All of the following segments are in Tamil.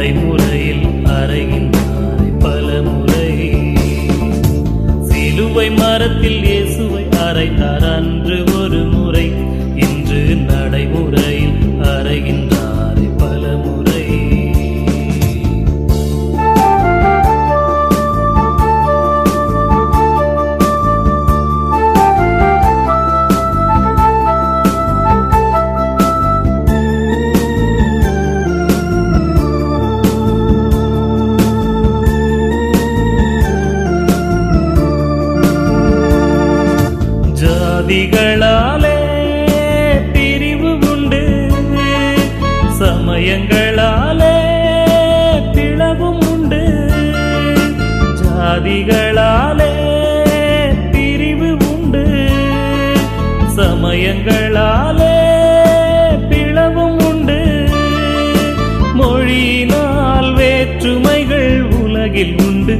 நடைமுறையில் அறைகின்றாரை பலமுறை சிலுவை மரத்தில் இயேசுவை அறைந்தார் அன்று ஒரு முறை இன்று நடைமுறையில் அறைகின்றாரை பலமுறை ஜாதிகளாலே பிரிவு உண்டு சமயங்களாலே பிளவும் உண்டு ஜாதிகளாலே பிரிவு உண்டு சமயங்களாலே பிளவும் உண்டு மொழியினால் வேற்றுமைகள் உலகில் உண்டு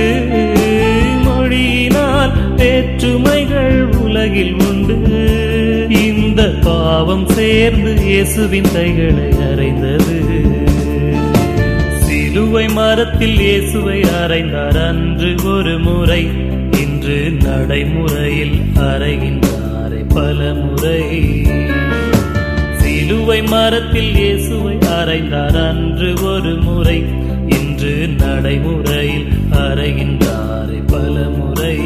மொழியினால் வேற்றுமைகள் உலகில் உண்டு இந்த பாவம் சேர்ந்து இயேசுவின் கைகளை அறைந்தது சிலுவை மரத்தில் இயேசுவை அறைந்தார் அன்று ஒரு முறை இன்று நடைமுறையில் அறைகின்றாரை பல முறை சிலுவை மரத்தில் இயேசுவை அறைந்தார் அன்று ஒரு முறை இன்று நடைமுறையில் அறைகின்றாரை பல முறை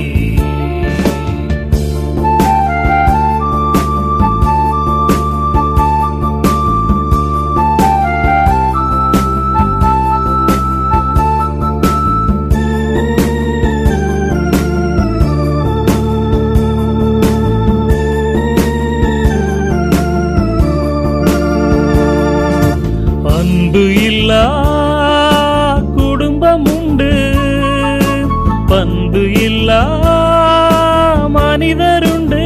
அன்பு இல்லா குடும்பம் உண்டு பண்பு இல்லா மனிதருண்டு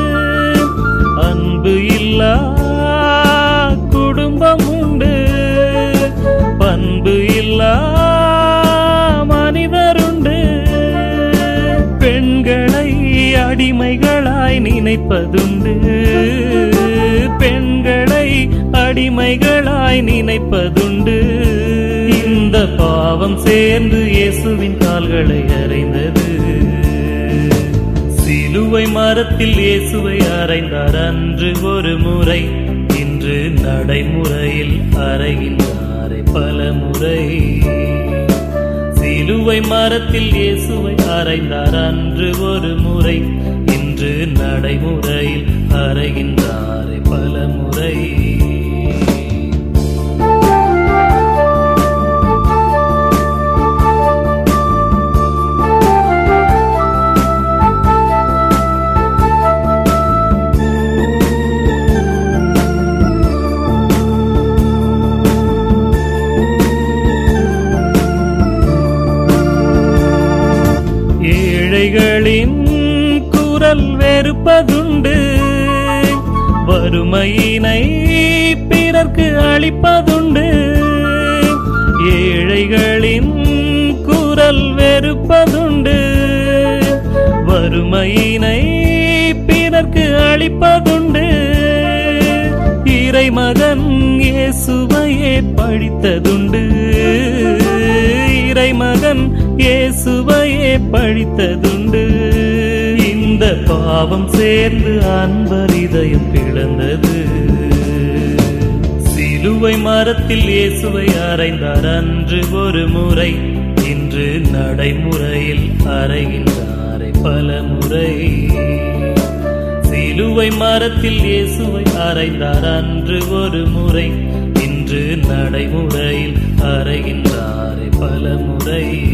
அன்பு இல்லா குடும்பம் உண்டு பண்பு இல்லா மனிதருண்டு பெண்களை அடிமைகளாய் நினைப்பதுண்டு பெண்களை அடிமைகளாய் நினைப்பதுண்டு இந்த பாவம் சேர்ந்து இயேசுவின் கால்களை அறைந்தது சிலுவை மரத்தில் இயேசுவை அறைந்தார் அன்று ஒரு முறை இன்று நடைமுறையில் அறைகின்றாரை பல முறை சிலுவை மரத்தில் இயேசுவை அறைந்தார் அன்று ஒரு முறை இன்று நடைமுறையில் அறைகின்றாரை பல முறை ஏழைகளின் குரல் வெறுப்பதுண்டு வறுமையினை பிறர்க்கு அளிப்பதுண்டு ஏழைகளின் குரல் வெறுப்பதுண்டு வறுமையினை பிறர்க்கு அளிப்பதுண்டு இறைமகன் இயேசுவையே பழித்ததுண்டு இறைமகன் இயேசுவையே பழித்ததுண்டு இந்த பாவம் சேர்ந்து அன்பர் இதயம் பிளந்தது சிலுவை மரத்தில் இயேசுவை அறைந்தார் அன்று ஒரு முறை இன்று நடைமுறையில் அறைகின்றாரை பல முறை சிலுவை மரத்தில் இயேசுவை அறைந்தார் அன்று ஒரு முறை இன்று நடைமுறையில் அறைகின்றாரை பல முறை